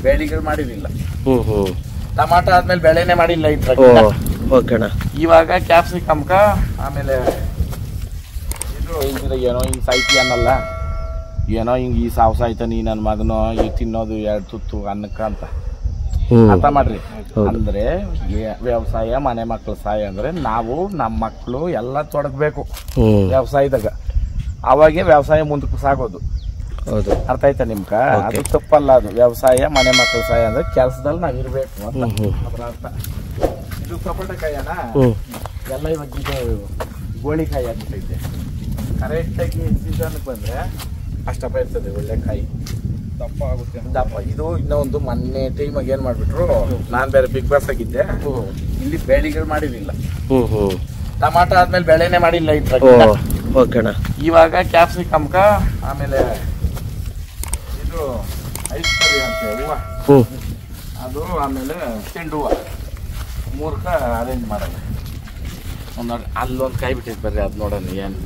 ಬೆಳೆಗಳು ಮಾಡಿರಲಿಲ್ಲ ಹ್ಞೂ ಹ್ಞೂ ಟಮಾಟ ಆದ್ಮೇಲೆ ಬೆಳೆನೇ ಮಾಡಿಲ್ಲ ಓ ಇದ್ರಾಗ ಓಕೆ ಅಣ್ಣ ಇವಾಗ ಕ್ಯಾಪ್ಸಿಕಮ್ಕ ಆಮೇಲೆ ಇದು ಇದ್ರ ಏನೋ ಹಿಂಗ್ ಸಾಯ್ತಿ ಅನ್ನಲ್ಲ ಏನೋ ಹಿಂಗ್ ಈ ಸಾವು ಸಾಯ್ತಾನಿ ನನ್ನ ಮಗನೋ ಈ ತಿನ್ನೋದು ಎರಡು ತುತ್ತು ಅನ್ನಕ್ಕ ಅಂತ ಹ್ಞೂ ಅರ್ಥ ಮಾಡ್ರಿ ಹೌದು. ಅಂದ್ರೆ ಏ- ವ್ಯವಸಾಯ ಮನೆ ಮಕ್ಕಳ ಸಹಾಯ ಅಂದ್ರೆ ನಾವು ನಮ್ಮ ಮಕ್ಕಳು ಎಲ್ಲ ತೊಡಗಬೇಕು ಹ್ಞೂ ವ್ಯವಸಾಯದಾಗ ಅವಾಗೆ ವ್ಯವಸಾಯ ಮುಂದಕ್ಕೆ ಸಾಗೋದು ಹೌದು ಅರ್ಥ ಆಯ್ತಾ ನಿಮ್ಕ Okay. ಅದು ತಪ್ಪಲ್ಲ ಅದು ವ್ಯವಸಾಯ ಮನೆ ಮಕ್ಕಳ ಸಹಾಯ ಅಂದ್ರೆ ಕೆಲಸದಲ್ಲಿ ನಾವ್ ಇರ್ಬೇಕು ಅಂತ ಹ್ಮ್, ಹ್ಮ್. ಅದ್ರ ಅರ್ಥ ಇದು ಸಪೋಟಕಾಯನ ಹ್ಞೂ ಎಲ್ಲ ಇವಾಗ ಇದು ಗೋಳಿಕಾಯಿ ಆಗ್ಬಿಟ್ಟೈತೆ ಕರೆಕ್ಟಾಗಿ ಸೀಸನ್ಗೆ ಬಂದ್ರೆ ಅಷ್ಟಪ್ಪ ಇರ್ತದೆ ಒಳ್ಳೆ ಕಾಯಿ ದಪ್ಪ ಆಗುತ್ತೆ ದಪ್ಪ ಇದು ಇನ್ನೊಂದು ಮೊನ್ನೆ ಟೈಮಾಗ ಏನ್ ಮಾಡ್ಬಿಟ್ರು ನಾನ್ ಬೇರೆ ಬಿಗ್ ಬಾಸ್ ಆಗಿದ್ದೆ ಇಲ್ಲಿ ಬೆಳೆಗಳು ಮಾಡಿರಲಿಲ್ಲ ಹ್ಞೂ ಹ್ಞೂ ಟಮಾಟ ಆದ್ಮೇಲೆ ಬೆಳೆನೇ ಮಾಡಿಲ್ಲ ಓ ಇದ್ರಾಗ ಓಕೆ ಅಣ್ಣ ಇವಾಗ ಕ್ಯಾಪ್ಸಿಕಮ್ಕ ಆಮೇಲೆ ಇದು ಐಸ್ ಕರಿ ಅಂತ ಹೂವ ಹ್ಞೂ ಅದು ಆಮೇಲೆ ಚೆಂಡು ಹೂವ ಮೂರ್ಕ ಅರೇಂಜ್ ಮಾಡೋದು ಒಂದು ನೋಡಿ ಅಲ್ಲೊಂದು ಕಾಯಿ ಬಿಟ್ಟೈತೆ ಬರ್ರಿ ಅದು ನೋಡೋಣ ಏನು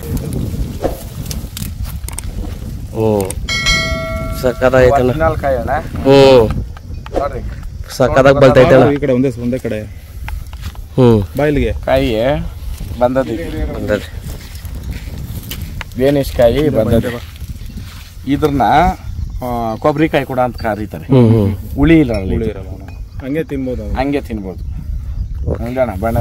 ಹ್ಞೂ ಸಕ್ಕತ್ತಾಗೈತಣ್ಣ ಒರಿಜಿನಲ್ ಕಾಯಿ ಅಣ್ಣ ಹ್ಞೂ ನೋಡ್ರಿ ಸಕ್ಕತ್ತಾಗಿ ಬಲ್ತೈತಣ್ಣ ಈ ಕಡೆ ಒಂದೇ ಒಂದೇ ಕಡೆ ಹ್ಞೂ ಬಾಯಿಲ್ಗೆ ಕಾಯಿ ಬಂದದ್ದು ಬಂದದ್ರಿ ಬೇನಿಶ್ ಕಾಯಿ ಬಂದದ್ದು ಇದ್ರನ್ನ ಆ, ಕೊಬ್ಬರಿ ಕಾಯಿ ಕೂಡ ಅಂತ ಕರೀತಾರೆ ಹ್ಞೂ ಹ್ಞೂ ಹುಳಿ ಇಲ್ಲ ಅಲ್ಲಿ. ಹುಳಿ ಇರಲ್ಲ ಅಣ್ಣ. ಹಂಗೆ ತಿನ್ಬೋದು ಅದು. ಹಂಗೆ ತಿನ್ಬೋದು ಹಂಗಣ್ಣ ಬಣ್ಣ